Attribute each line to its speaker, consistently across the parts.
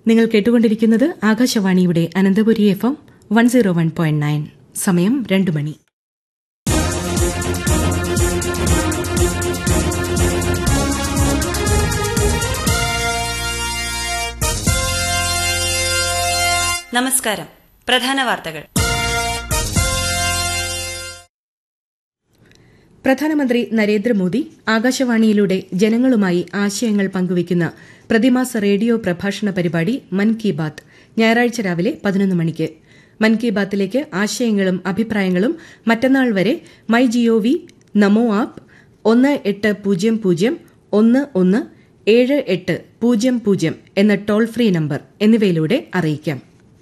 Speaker 1: നിങ്ങൾ കേട്ടുകൊണ്ടിരിക്കുന്നത് ആകാശവാണിയുടെ Ananthapuri F M one zero one point nine സമയം രണ്ടു മണി
Speaker 2: നമസ്കാരം പ്രധാന വാർത്തകൾ
Speaker 1: പ്രധാനമന്ത്രി നരേന്ദ്രമോദി ആകാശവാണിയിലൂടെ ജനങ്ങളുമായി ആശയങ്ങൾ പങ്കുവയ്ക്കുന്ന പ്രതിമാസ റേഡിയോ പ്രഭാഷണ പരിപാടി മൻ കി ബാത്ത് ഞായറാഴ്ച രാവിലെ പതിനൊന്ന് മണിക്ക് മൻ കി ബാത്തിലേക്ക് ആശയങ്ങളും അഭിപ്രായങ്ങളും മറ്റന്നാൾ വരെ മൈ ജിഒവി നമോ ആപ്പ് ഒന്ന് എട്ട് പൂജ്യം പൂജ്യം ഒന്ന് ഒന്ന് ഏഴ് എട്ട് പൂജ്യം പൂജ്യം എന്ന ടോൾ ഫ്രീ നമ്പർ എന്നിവയിലൂടെ അറിയിക്കാം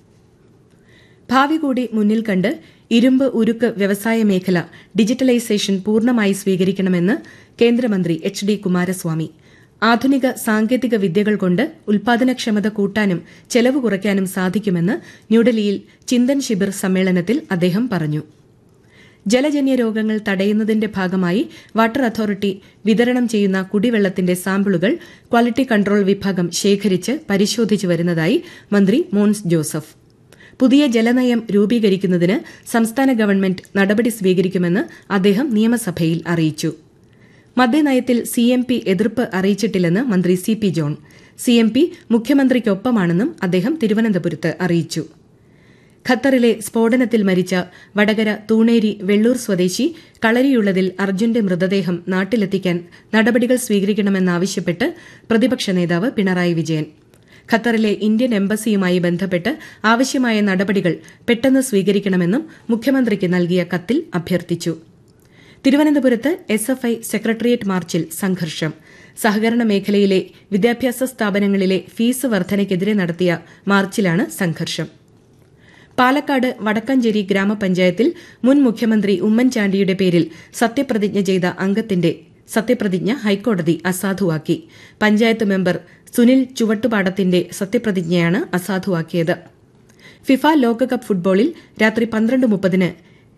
Speaker 1: ഭാവി കൂടി മുന്നിൽ കണ്ട് ഇരുമ്പ് ഉരുക്ക് വ്യവസായ മേഖല ഡിജിറ്റലൈസേഷൻ പൂർണ്ണമായി സ്വീകരിക്കണമെന്ന് കേന്ദ്രമന്ത്രി എച്ച് ഡി കുമാരസ്വാമി ആധുനിക സാങ്കേതിക വിദ്യകൾ കൊണ്ട് ഉൽപാദനക്ഷമത കൂട്ടാനും ചെലവ് കുറയ്ക്കാനും സാധിക്കുമെന്ന് ന്യൂഡൽഹിയിൽ ചിന്തൻ ശിബിർ സമ്മേളനത്തിൽ അദ്ദേഹം പറഞ്ഞു ജലജന്യ രോഗങ്ങൾ തടയുന്നതിന്റെ ഭാഗമായി വാട്ടർ അതോറിറ്റി വിതരണം ചെയ്യുന്ന കുടിവെള്ളത്തിന്റെ സാമ്പിളുകൾ ക്വാളിറ്റി കൺട്രോൾ വിഭാഗം ശേഖരിച്ച് പരിശോധിച്ചു വരുന്നതായി മന്ത്രി മോൻസ് ജോസഫ് പുതിയ ജലനയം രൂപീകരിക്കുന്നതിന് സംസ്ഥാന ഗവൺമെന്റ് നടപടി സ്വീകരിക്കുമെന്ന് അദ്ദേഹം നിയമസഭയിൽ അറിയിച്ചു മദ്യനയത്തിൽ സി എം പി എതിർപ്പ് അറിയിച്ചിട്ടില്ലെന്ന് മന്ത്രി C P John C M P മുഖ്യമന്ത്രിക്കൊപ്പമാണെന്നും അദ്ദേഹം തിരുവനന്തപുരത്ത് അറിയിച്ചു ഖത്തറിലെ സ്ഫോടനത്തിൽ മരിച്ച വടകര തൂണേരി വെള്ളൂർ സ്വദേശി കളരിയുള്ളതിൽ അർജുന്റെ മൃതദേഹം നാട്ടിലെത്തിക്കാൻ നടപടികൾ സ്വീകരിക്കണമെന്നാവശ്യപ്പെട്ട് പ്രതിപക്ഷ നേതാവ് പിണറായി വിജയൻ ഖത്തറിലെ ഇന്ത്യൻ എംബസിയുമായി ബന്ധപ്പെട്ട് ആവശ്യമായ നടപടികൾ പെട്ടെന്ന് സ്വീകരിക്കണമെന്നും മുഖ്യമന്ത്രിക്ക് നൽകിയ കത്തിൽ അഭ്യർത്ഥിച്ചു തിരുവനന്തപുരത്ത് എസ് എഫ് ഐ സെക്രട്ടേറിയറ്റ് മാർച്ചിൽ സംഘർഷം സഹകരണ മേഖലയിലെ വിദ്യാഭ്യാസ സ്ഥാപനങ്ങളിലെ ഫീസ് വർധനയ്ക്കെതിരെ നടത്തിയ മാർച്ചിലാണ് സംഘർഷം പാലക്കാട് വടക്കഞ്ചേരി ഗ്രാമപഞ്ചായത്തിൽ മുൻ മുഖ്യമന്ത്രി ഉമ്മൻചാണ്ടിയുടെ പേരിൽ സത്യപ്രതിജ്ഞ ചെയ്ത അംഗത്തിന്റെ സത്യപ്രതിജ്ഞ ഹൈക്കോടതി അസാധുവാക്കി പഞ്ചായത്ത് മെമ്പർ സുനിൽ ചുവട്ടുപാടത്തിന്റെ സത്യപ്രതിജ്ഞയാണ് അസാധുവാക്കിയത് ഫിഫ ലോകകപ്പ് ഫുട്ബോളിൽ രാത്രി പന്ത്രണ്ട് മുപ്പതിന്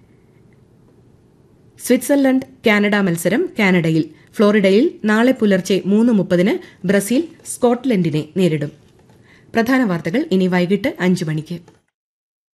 Speaker 1: സ്വിറ്റ്സർലൻഡ് കാനഡ മത്സരം കാനഡയിൽ ഫ്ലോറിഡയിൽ നാളെ പുലർച്ചെ മൂന്ന് മുപ്പതിന് ബ്രസീൽ സ്കോട്ട്ലൻഡിനെ നേരിടും പ്രധാന വാർത്തകൾ ഇനി വൈകിട്ട് അഞ്ച് മണിക്ക്